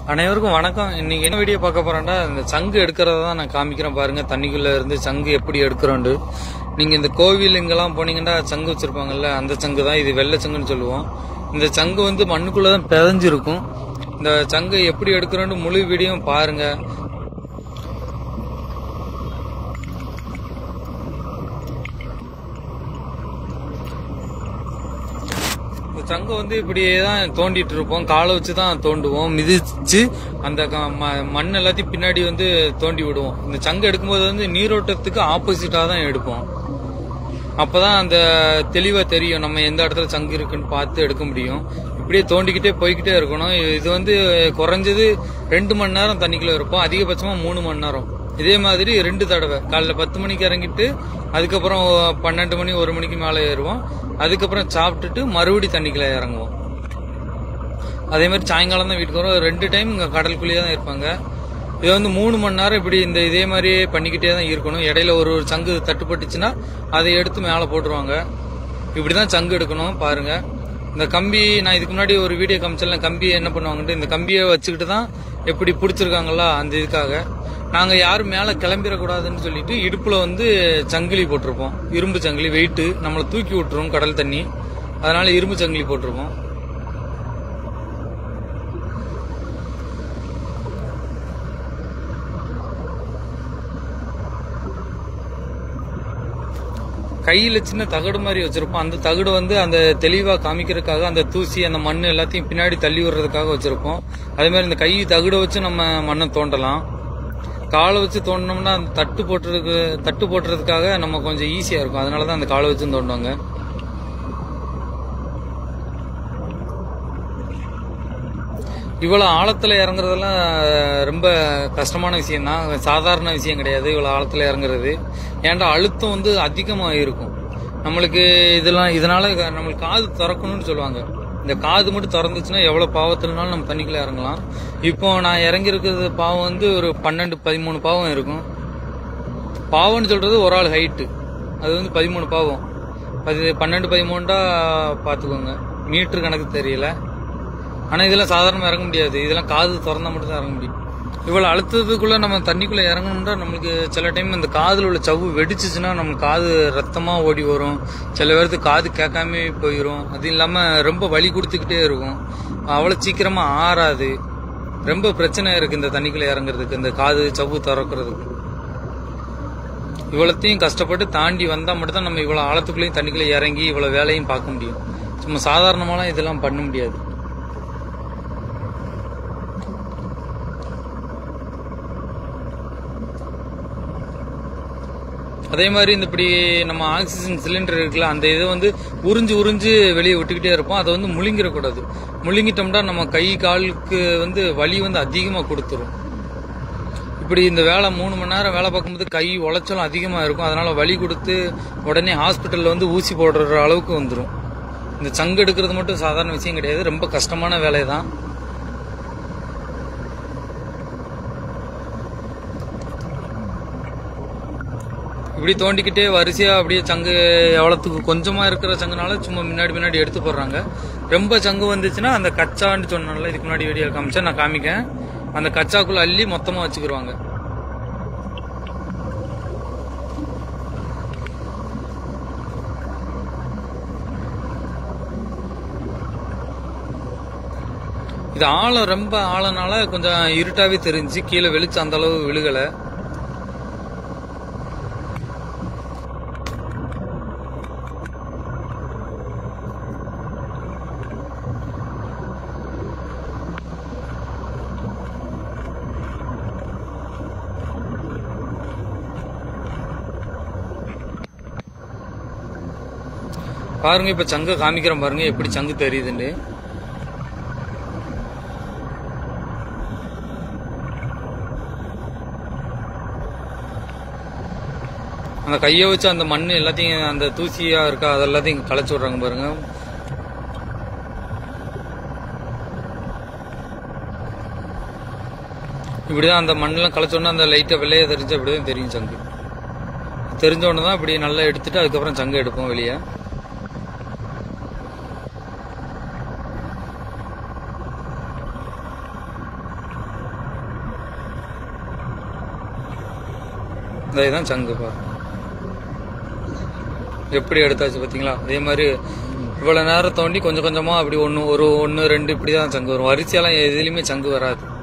அனைவருக்கும் வணக்கம் இன்னைக்கு என்ன வீடியோ பார்க்க போறேன்டா இந்த சங்கு எடுக்கிறத தான் நான் காமிக்கிறேன் பாருங்க தண்ணிக்குள்ள இருந்து சங்கு எப்படி எடுக்கிறோண்டு நீங்க இந்த கோவில் இங்கெல்லாம் போனீங்கன்னா சங்கு வச்சிருப்பாங்கல்ல அந்த சங்கு தான் இது வெள்ளை சங்குன்னு சொல்லுவோம் இந்த சங்கு வந்து மண்ணுக்குள்ள தான் பிதஞ்சிருக்கும் இந்த சங்கு எப்படி எடுக்கிறோன்னு முழு வீடியோ பாருங்க இந்த சங்கை வந்து இப்படியே தான் தோண்டிட்டு இருப்போம் காலை வச்சு தான் தோண்டுவோம் மிதிச்சு அந்த க- ம- மண் எல்லாத்தையும் பின்னாடி வந்து தோண்டி விடுவோம் இந்த சங்கை எடுக்கும்போது வந்து நீரோட்டத்துக்கு ஆப்போசிட்டாக தான் எடுப்போம் அப்பதான் அந்த தெளிவா தெரியும் நம்ம எந்த இடத்துல சங்கு இருக்குன்னு பார்த்து எடுக்க முடியும் இப்படியே தோண்டிக்கிட்டே போய்கிட்டே இருக்கணும் இது வந்து குறைஞ்சது ரெண்டு மணி நேரம் தண்ணிக்குள்ள இருப்போம் அதிகபட்சமா மூணு மணி நேரம் இதே மாதிரி ரெண்டு தடவை காலைல பத்து மணிக்கு இறங்கிட்டு அதுக்கப்புறம் பன்னெண்டு மணி ஒரு மணிக்கு மேலே ஏறுவோம் அதுக்கப்புறம் சாப்பிட்டுட்டு மறுபடி தண்ணிக்குள்ள இறங்குவோம் அதே மாதிரி சாயங்காலம் தான் வீட்டுக்கு வரும் ரெண்டு டைம் இங்கே கடலுக்குள்ளேயே தான் இருப்பாங்க இது வந்து மூணு மணி நேரம் இப்படி இந்த இதே மாதிரியே பண்ணிக்கிட்டே தான் இருக்கணும் இடையில ஒரு ஒரு சங்கு தட்டுப்பட்டுச்சுன்னா அதை எடுத்து மேலே போட்டுருவாங்க இப்படி தான் சங்கு எடுக்கணும் பாருங்க இந்த கம்பி நான் இதுக்கு முன்னாடி ஒரு வீடியோ காமிச்சல கம்பி என்ன பண்ணுவாங்கன்ட்டு இந்த கம்பியை வச்சுக்கிட்டு தான் எப்படி பிடிச்சிருக்காங்களா அந்த இதுக்காக நாங்கள் யாரும் மேலே கிளம்பிடக்கூடாதுன்னு சொல்லிட்டு இடுப்பில் வந்து சங்கிலி போட்டிருப்போம் இரும்பு சங்கிலி வெயிட்டு நம்மளை தூக்கி விட்டுரும் கடல் தண்ணி அதனால இரும்பு சங்கிலி போட்டிருப்போம் கையில சின்ன தகடு மாதிரி வச்சிருப்போம் அந்த தகடு வந்து அந்த தெளிவா காமிக்கிறதுக்காக அந்த தூசி அந்த மண் எல்லாத்தையும் பின்னாடி தள்ளி விடுறதுக்காக வச்சிருப்போம் அதே மாதிரி இந்த கை தகடை வச்சு நம்ம மண்ணை தோண்டலாம் காலை வச்சு தோண்டினோம்னா அந்த தட்டு போட்டுறதுக்கு தட்டு போட்டுறதுக்காக நம்ம கொஞ்சம் ஈஸியா இருக்கும் அதனால தான் அந்த காலை வச்சு தோண்டுவாங்க இவ்வளவு ஆழத்துல இறங்குறதெல்லாம் ரொம்ப கஷ்டமான விஷயம் தான் சாதாரண விஷயம் கிடையாது இவ்வளவு ஆழத்துல இறங்குறது ஏன்டா அழுத்தம் வந்து அதிகமா இருக்கும் நம்மளுக்கு இதெல்லாம் இதனால க- நம்மளுக்கு காது திறக்கணும்னு சொல்லுவாங்க இந்த காது மட்டும் திறந்துச்சுன்னா எவ்வளவு பாவத்துலனாலும் நம்ம தண்ணிக்குள்ள இறங்கலாம் இப்போ நான் இறங்கி இருக்கிறது பாவம் வந்து ஒரு பன்னெண்டு பதிமூணு பாவம் இருக்கும் பாவம்னு சொல்றது ஒரு ஆள் ஹைட்டு அது வந்து பதிமூணு பாவம் பதி பன்னெண்டு பதிமூணுடா பார்த்துக்கோங்க மீட்டர் கணக்கு தெரியல ஆனா இதெல்லாம் சாதாரணமா இறங்க முடியாது இதெல்லாம் காது திறந்தா மட்டும் தான் இறங்க முடியும் இவ்வளவு அழுத்தத்துக்குள்ள நம்ம தண்ணிக்குள்ள இறங்கணும்னா நம்மளுக்கு சில டைம் இந்த காதுல உள்ள சவ்வு வெடிச்சிச்சுன்னா நம்ம காது ரத்தமா ஓடி வரும் சில பேருக்கு காது கேட்காம போயிடும் அது இல்லாம ரொம்ப வலி கொடுத்துக்கிட்டே இருக்கும் அவ்வளவு சீக்கிரமா ஆறாது ரொம்ப பிரச்சனை இருக்கு இந்த தண்ணிக்குள்ள இறங்குறதுக்கு இந்த காது சவ்வு திறக்கிறதுக்கு இவ்வளத்தையும் கஷ்டப்பட்டு தாண்டி வந்தா மட்டும் தான் நம்ம இவ்வளவு ஆழத்துக்குள்ளேயும் தண்ணிக்குள்ள இறங்கி இவ்வளவு வேலையும் பார்க்க முடியும் சும்மா சாதாரணமாலாம் இதெல்லாம் பண்ண முடியாது அதே மாதிரி இந்த இப்படி நம்ம ஆக்சிஜன் சிலிண்டர் இருக்குல்ல அந்த இதை வந்து உறிஞ்சு உறிஞ்சு வெளியே விட்டுக்கிட்டே இருப்போம் அதை வந்து முழுங்கிடக்கூடாது முழுங்கிட்டோம்னா நம்ம கை காலுக்கு வந்து வலி வந்து அதிகமாக கொடுத்துரும் இப்படி இந்த வேலை மூணு மணி நேரம் வேலை பார்க்கும்போது கை உளைச்சலும் அதிகமாக இருக்கும் அதனால வலி கொடுத்து உடனே ஹாஸ்பிட்டலில் வந்து ஊசி போடுற அளவுக்கு வந்துடும் இந்த சங்கு எடுக்கிறது மட்டும் சாதாரண விஷயம் கிடையாது ரொம்ப கஷ்டமான வேலை தான் இப்படி தோண்டிக்கிட்டே வரிசையா அப்படியே சங்கு எவ்வளவுக்கு கொஞ்சமா இருக்கிற சங்குனால சும்மா முன்னாடி முன்னாடி எடுத்து போடுறாங்க ரொம்ப சங்கு வந்துச்சுன்னா அந்த கச்சான்னு சொன்னால இதுக்கு முன்னாடி வீடியோ காமிச்சா நான் காமிக்கேன் அந்த கச்சாக்குள்ள அள்ளி மொத்தமா வச்சுக்கிருவாங்க இது ஆழம் ரொம்ப ஆழனால கொஞ்சம் இருட்டாவே தெரிஞ்சு கீழே வெளிச்சம் அந்த அளவு விழுகலை பாருங்க இப்ப சங்கு காமிக்கிறேன் பாருங்க எப்படி சங்கு தெரியுதுன்னு அந்த கையை வச்சு அந்த மண் எல்லாத்தையும் அந்த தூசியா இருக்கா அது எல்லாத்தையும் களைச்சு விடுறாங்க பாருங்க இப்படிதான் அந்த மண்ணெல்லாம் களைச்சோன்னா அந்த லைட்டை வெள்ளையா தெரிஞ்சு அப்படிதான் தெரியும் சங்கு தெரிஞ்ச உடனே தான் இப்படி நல்லா எடுத்துட்டு அதுக்கப்புறம் சங்கு எடுப்போம் வெளியே இந்த இதுதான் சங்கு பாருங்க எப்படி எடுத்தாச்சு பாத்தீங்களா அதே மாதிரி இவ்வளவு நேரம் தோண்டி கொஞ்சம் கொஞ்சமா அப்படி ஒன்று ஒரு ஒன்று ரெண்டு இப்படி தான் சங்கு வரும் வரிசையெல்லாம் எதுலையுமே சங்கு வராது